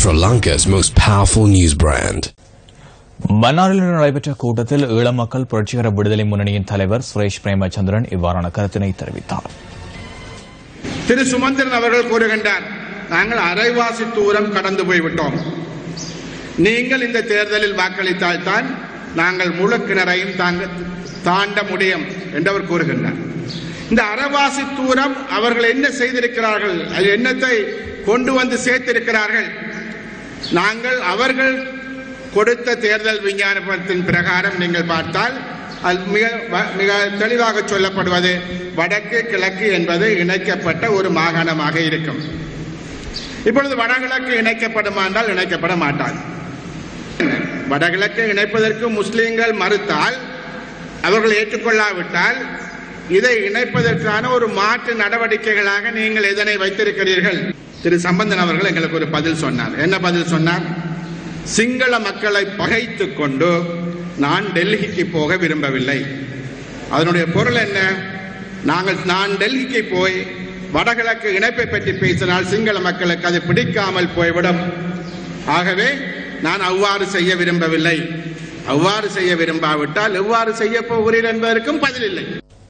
Sri Lanka's most powerful news brand. மன்னாரில் நடைபெற்ற கூட்டத்தில் ஈழ மக்கள் புரட்சிகர விடுதலை முன்னணியின் தலைவர் சுரேஷ் பிரேமச்சந்திரன் இவ்வாறான கருத்தினை தெரிவித்தார் திரு சுமந்திரன் அவர்கள் கூறுகின்றார் நாங்கள் அரைவாசி தூரம் கடந்து போய்விட்டோம் நீங்கள் இந்த தேர்தலில் வாக்களித்தால் தான் நாங்கள் முழு கிணறையும் தாங்க தாண்ட முடியும் என்று அவர் கூறுகின்றார் இந்த அரைவாசி தூரம் அவர்கள் என்ன செய்திருக்கிறார்கள் அது என்னத்தை கொண்டு வந்து சேர்த்திருக்கிறார்கள் நாங்கள் அவர்கள் கொடுத்த தேர்தல் விஞ்ஞானத்தின் பிரகாரம் நீங்கள் பார்த்தால் அது மிக வ- மிக தெளிவாக சொல்லப்படுவது வடக்கு கிழக்கு என்பது இணைக்கப்பட்ட ஒரு மாகாணமாக இருக்கும் இப்பொழுது வடகிழக்கு இணைக்கப்படுமா என்றால் இணைக்கப்பட மாட்டாது வடகிழக்கு இணைப்பதற்கு முஸ்லிம்கள் மறுத்தால் அவர்கள் ஏற்றுக்கொள்ளாவிட்டால் இதை இணைப்பதற்கான ஒரு மாற்று நடவடிக்கைகளாக நீங்கள் இதனை வைத்திருக்கிறீர்கள் திரு சம்பந்தன் அவர்கள் எங்களுக்கு ஒரு பதில் சொன்னார் என்ன பதில் சொன்னார் சிங்கள மக்களை பகைத்துக் கொண்டு நான் டெல்லிக்கு போக விரும்பவில்லை அதனுடைய பொருள் என்ன நாங்கள் நான் டெல்லிக்கு போய் வடகிழக்கு இணைப்பை பற்றி பேசினால் சிங்கள மக்களுக்கு அது பிடிக்காமல் போய்விடும் ஆகவே நான் அவ்வாறு செய்ய விரும்பவில்லை அவ்வாறு செய்ய விரும்பாவிட்டால் எவ்வாறு செய்ய போகிறீர் என்பதற்கும் பதில் இல்லை